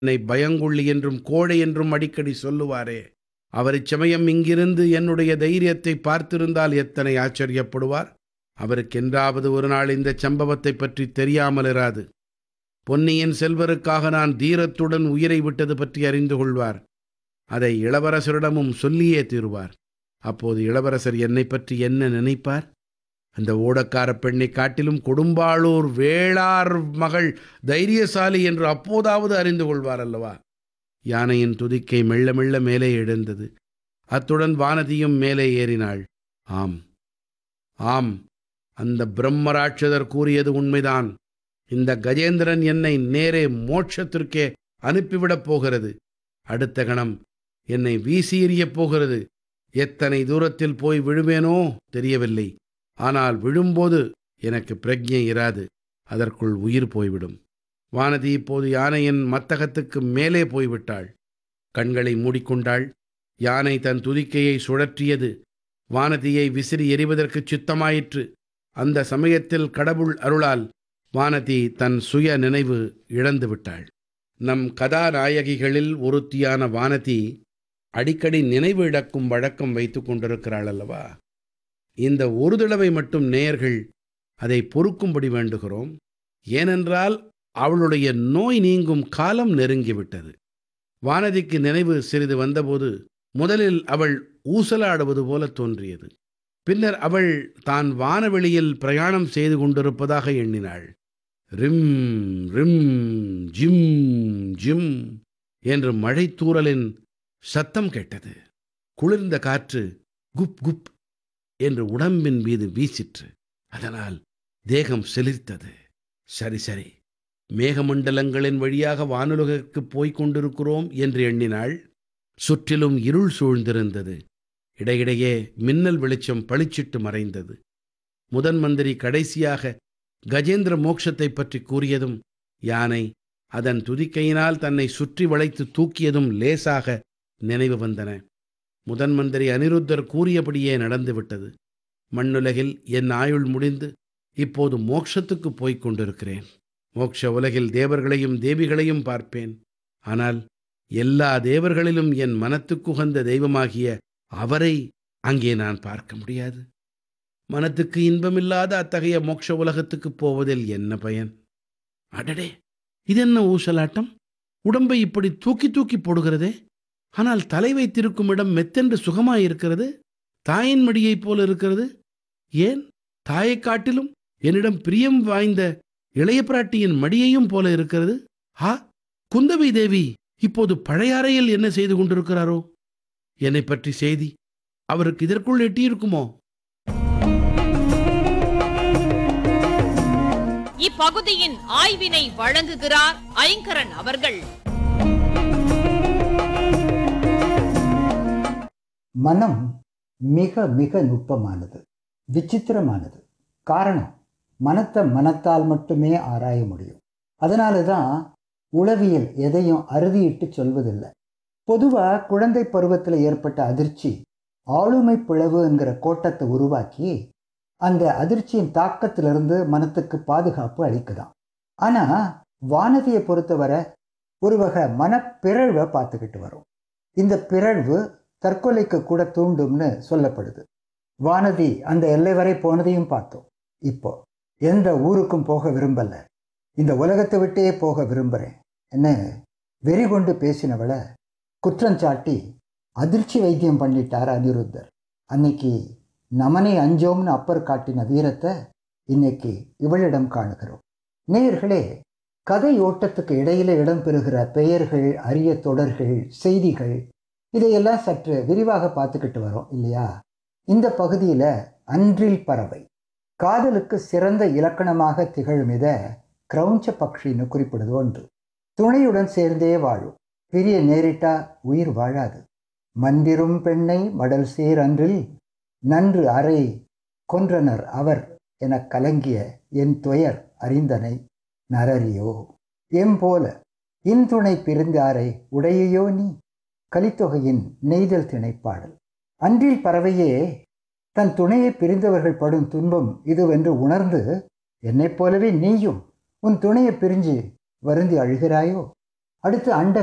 என்னை பயங்கொள்ளி என்றும் கோழை என்றும் அடிக்கடி சொல்லுவாரே அவர் இச்சமயம் இங்கிருந்து என்னுடைய தைரியத்தை பார்த்திருந்தால் எத்தனை ஆச்சரியப்படுவார் அவருக்கு என்றாவது ஒரு நாள் இந்தச் சம்பவத்தைப் பற்றி தெரியாமல் இராது பொன்னியின் செல்வருக்காக நான் தீரத்துடன் உயிரை விட்டது பற்றி அறிந்து கொள்வார் அதை இளவரசரிடமும் சொல்லியே தீருவார் அப்போது இளவரசர் என்னைப் பற்றி என்ன நினைப்பார் அந்த ஓடக்காரப் பெண்ணைக் காட்டிலும் கொடும்பாளூர் வேளார் மகள் தைரியசாலி என்று அப்போதாவது அறிந்து கொள்வார் அல்லவா யானையின் துதிக்கை மெல்ல மெல்ல மேலே எழுந்தது அத்துடன் வானதியும் மேலே ஏறினாள் ஆம் ஆம் அந்த பிரம்மராட்சதர் கூறியது உண்மைதான் இந்த கஜேந்திரன் என்னை நேரே மோட்சத்திற்கே அனுப்பிவிடப் போகிறது அடுத்த கணம் என்னை வீசி எறியப் போகிறது எத்தனை தூரத்தில் போய் விழுவேனோ தெரியவில்லை ஆனால் விழும்போது எனக்கு பிரஜை இராது அதற்குள் உயிர் போய்விடும் வானதி இப்போது யானையின் மத்தகத்துக்கு மேலே போய்விட்டாள் கண்களை மூடிக்கொண்டாள் யானை தன் துதிக்கையை சுழற்றியது வானதியை விசிறி எறிவதற்கு சித்தமாயிற்று அந்த சமயத்தில் கடவுள் அருளால் வானதி தன் சுய நினைவு இழந்து விட்டாள் நம் கதாநாயகிகளில் ஒருத்தியான வானதி அடிக்கடி நினைவு இழக்கும் வழக்கம் வைத்துக் கொண்டிருக்கிறாள் அல்லவா இந்த ஒரு தடவை மட்டும் நேயர்கள் அதை பொறுக்கும்படி வேண்டுகிறோம் ஏனென்றால் அவளுடைய நோய் நீங்கும் காலம் நெருங்கிவிட்டது வானதிக்கு நினைவு சிறிது வந்தபோது முதலில் அவள் ஊசலாடுவது போல தோன்றியது பின்னர் அவள் தான் வானவெளியில் பிரயாணம் செய்து கொண்டிருப்பதாக எண்ணினாள் ரிம் ரிம் ஜிம் ஜிம் என்று மழைத்தூறலின் சத்தம் கேட்டது குளிர்ந்த காற்று குப் குப் என்று உடம்பின் மீது வீசிற்று அதனால் தேகம் செலிர்த்தது சரி சரி மேகமண்டலங்களின் வழியாக வானுலகிற்கு போய்க் கொண்டிருக்கிறோம் என்று எண்ணினாள் சுற்றிலும் இருள் சூழ்ந்திருந்தது இடையிடையே மின்னல் வெளிச்சம் பளிச்சிட்டு மறைந்தது முதன் மந்திரி கடைசியாக கஜேந்திர மோட்சத்தைப் பற்றி கூறியதும் யானை அதன் துதிக்கையினால் தன்னை சுற்றி வளைத்து தூக்கியதும் லேசாக நினைவு வந்தன முதன் மந்திரி அனிருத்தர் கூறியபடியே நடந்துவிட்டது மண்ணுலகில் என் ஆயுள் முடிந்து இப்போது மோட்சத்துக்கு போய்க் கொண்டிருக்கிறேன் மோட்ச உலகில் தேவர்களையும் தேவிகளையும் பார்ப்பேன் ஆனால் எல்லா தேவர்களிலும் என் மனத்துக்குகந்த தெய்வமாகிய அவரை அங்கே நான் பார்க்க முடியாது மனத்துக்கு இன்பமில்லாத அத்தகைய மோட்ச உலகத்துக்குப் போவதில் என்ன பயன் அடடே இதென்ன ஊசலாட்டம் உடம்பை இப்படி தூக்கி தூக்கி போடுகிறதே ஆனால் தலை வைத்திருக்கும் இடம் மெத்தென்று சுகமாயிருக்கிறது தாயின் மடியைப் போல இருக்கிறது ஏன் தாயைக் காட்டிலும் என்னிடம் பிரியம் வாய்ந்த இளைய பிராட்டியின் மடியையும் போல இருக்கிறது ஆ குந்தவை தேவி இப்போது பழையாறையில் என்ன செய்து கொண்டிருக்கிறாரோ என்னை பற்றி செய்தி அவருக்கு இதற்குள் எட்டியிருக்குமோ இப்பகுதியின் ஆய்வினை வழங்குகிறார் ஐங்கரன் அவர்கள் மனம் மிக மிக நுட்பமானது விசித்திரமானது காரணம் மனத்தை மனத்தால் மட்டுமே ஆராய முடியும் அதனால தான் உளவியல் எதையும் அறுதியிட்டு சொல்வதில்லை பொதுவாக குழந்தை பருவத்தில் ஏற்பட்ட அதிர்ச்சி ஆளுமை பிளவு என்கிற கோட்டத்தை உருவாக்கி அந்த அதிர்ச்சியின் தாக்கத்திலிருந்து மனத்துக்கு பாதுகாப்பு அளிக்குதாம் ஆனால் வானதியை பொறுத்தவரை ஒரு வகை மனப்பிறழ்வை பார்த்துக்கிட்டு வரும் இந்த பிறழ்வு தற்கொலைக்கு கூட தூண்டும்னு சொல்லப்படுது வானதி அந்த எல்லை வரை போனதையும் பார்த்தோம் இப்போ எந்த ஊருக்கும் போக விரும்பல இந்த உலகத்தை விட்டே போக விரும்புகிறேன் என்ன வெறி கொண்டு பேசினவளை குற்றஞ்சாட்டி அதிர்ச்சி வைத்தியம் பண்ணிட்டார் அனிருத்தர் அன்னைக்கு நமனை அஞ்சோம்னு அப்பர் காட்டின வீரத்தை இன்னைக்கு இவளிடம் காணுகிறோம் நேயர்களே கதை ஓட்டத்துக்கு இடையில இடம்பெறுகிற பெயர்கள் அரிய தொடர்கள் செய்திகள் இதையெல்லாம் சற்று விரிவாக பார்த்துக்கிட்டு வரோம் இல்லையா இந்த பகுதியில் அன்றில் பறவை காதலுக்கு சிறந்த இலக்கணமாக திகழும் இதை கிரௌஞ்ச பக்ஷின்னு குறிப்பிடுது ஒன்று துணையுடன் சேர்ந்தே வாழும் பிரிய நேரிட்டா உயிர் வாழாது மந்திரும் பெண்ணை மடல் சேர் அன்றில் நன்று அறை கொன்றனர் அவர் எனக் கலங்கிய என் துயர் அறிந்தனை நரரியோ எம்போல இன்துணை பிரிந்தாரை உடையையோ நீ கலித்தொகையின் நெய்தல் திணைப்பாடல் அன்றில் பறவையே தன் துணையை பிரிந்தவர்கள் படும் துன்பம் இதுவென்று உணர்ந்து என்னைப் போலவே நீயும் உன் துணையை பிரிஞ்சு வருந்தி அழுகிறாயோ அடுத்து அண்ட